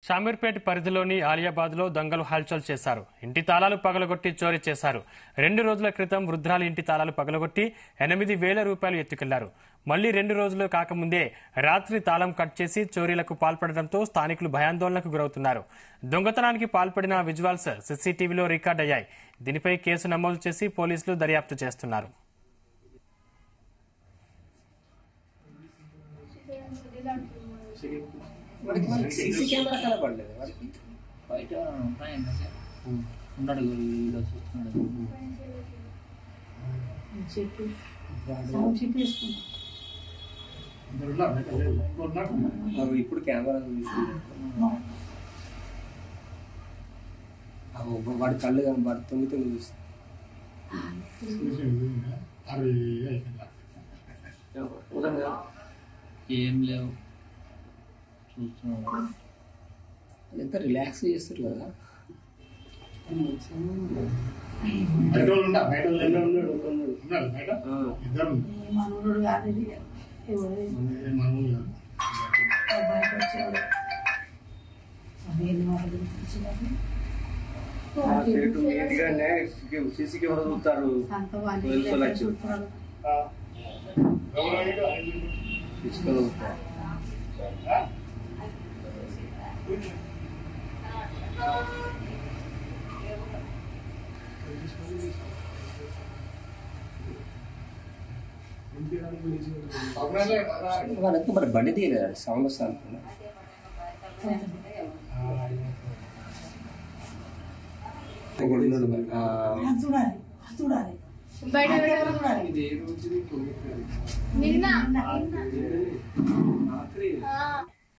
షామీర్పేట పరిధిలోని ఆలియాబాద్లో దొంగలు హల్చల్ చేశారు ఇంటి తాళాలు పగలగొట్టి చోరీ చేశారు రెండు రోజుల క్రితం వృద్ధురాలి ఇంటి తాళాలు పగలగొట్టి ఎనిమిది వేల రూపాయలు ఎత్తుకెళ్లారు మళ్లీ రెండు రోజులు కాకముందే రాత్రి తాళం కట్ చేసి చోరీలకు పాల్పడడంతో స్థానికులు భయాందోళనకు గురవుతున్నారు దొంగతనానికి పాల్పడిన విజువల్స్ సీసీటీవీలో రికార్డ్ అయ్యాయి దీనిపై కేసు నమోదు చేసి పోలీసులు దర్యాప్తు చేస్తున్నారు వాడికి మనకి సీసీ కెమెరా కనపడలేదు వాడికి బయట ఉన్నాయండి ఉన్నాడు వీడియో చూస్తున్నాడు చెప్పు సగం చెప్పు వేసుకున్నా అవి ఇప్పుడు కెమెరా వాడి కళ్ళు కానీ వాడి తొంగి తొంగి చూస్తాడు ఏం లేవు చూస్తున్నాడు ఎంత రిలాక్స్ చేస్తారు కదా బయట వాళ్ళు ఉండా బయట వాళ్ళు ఎన్నో ఉన్నాడు ఒక ఉన్నాడు ఉన్నాడు బయట ఇద్దరు ఈ మనవడు కాదు ఇది. ఎవరు ఏ మనవులు కాదు. బయట వచ్చేవాడు వేరే వాళ్ళు తెలిసినప్పుడు సీసీ కెమెరా చూస్తారు అంత వాళ్ళు పోలీసులు వచ్చి. చూస్తున్నాడు ఆ. ఎవరు వీడు? ఆయన వీడు. తీసుకొని వస్తారు ఆ? అవునాలే కదా. వాళ్ళకి మరి బండి తీయలేదు సౌండ్ వస్తా అనుకున్నా ఆ, ఇంకోటి ఉన్నాడు మరి. ఆ, అది చూడాలి అది చూడాలి బయట అది పెట్టారు. చూడాలి నిన్న నిన్న. ఆ.